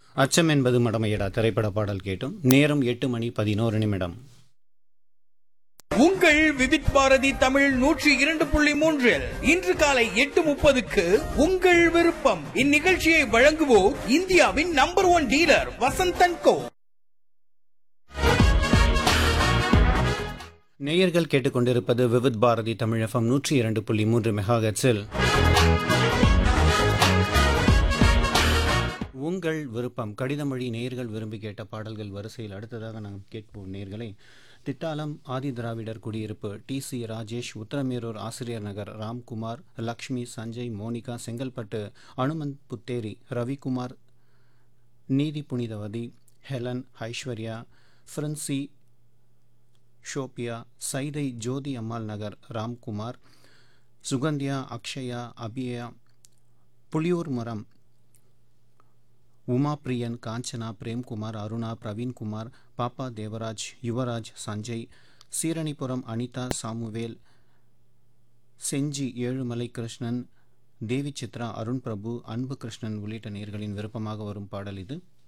அச்சம் என்பது மடமையடா திரைப்பட பாடல் கேட்டும் நேரம் எட்டு மணி பதினோரு நிமிடம் உங்கள் விவித் பாரதி தமிழ் நூற்றி இரண்டு புள்ளி மூன்றில் இன்று காலை எட்டு முப்பதுக்கு உங்கள் விருப்பம் இந்நிகழ்ச்சியை வழங்குவோர் இந்தியாவின் நம்பர் ஒன் டீலர் வசந்தன் கோ நேயர்கள் கேட்டுக்கொண்டிருப்பது விவித் பாரதி தமிழ் எஃப்எம் நூற்றி இரண்டு புள்ளி மூன்று மெகாஹெட்ஸில் உங்கள் விருப்பம் கடிதம் வழி நேயர்கள் விரும்பி கேட்ட பாடல்கள் வரிசையில் அடுத்ததாக நாம் கேட்போம் நேயர்களை திட்டாலம் ஆதி திராவிடர் குடியிருப்பு D C Rajesh Uthiramerur Asiriyar Nagar Ramkumar Lakshmi Sanjay Monica Chengalpattu Hanumanth Putheri Ravikumar Neethi Punithavathi Helen Aishwarya Frency Sophia Saidai Jothi Ammal Nagar Ramkumar Suganthiya Akshaya Abiya Puliyur மரம் உமா பிரியன் காஞ்சனா பிரேம்குமார் அருணா பிரவீன்குமார் பாப்பா தேவராஜ் யுவராஜ் சஞ்சய் சீரணிபுரம் அனிதா சாமுவேல் செஞ்சி ஏழுமலை கிருஷ்ணன் தேவி சித்ரா அருண் பிரபு அன்பு கிருஷ்ணன் உள்ளிட்ட நேர்களின் விருப்பமாக வரும் பாடல் இது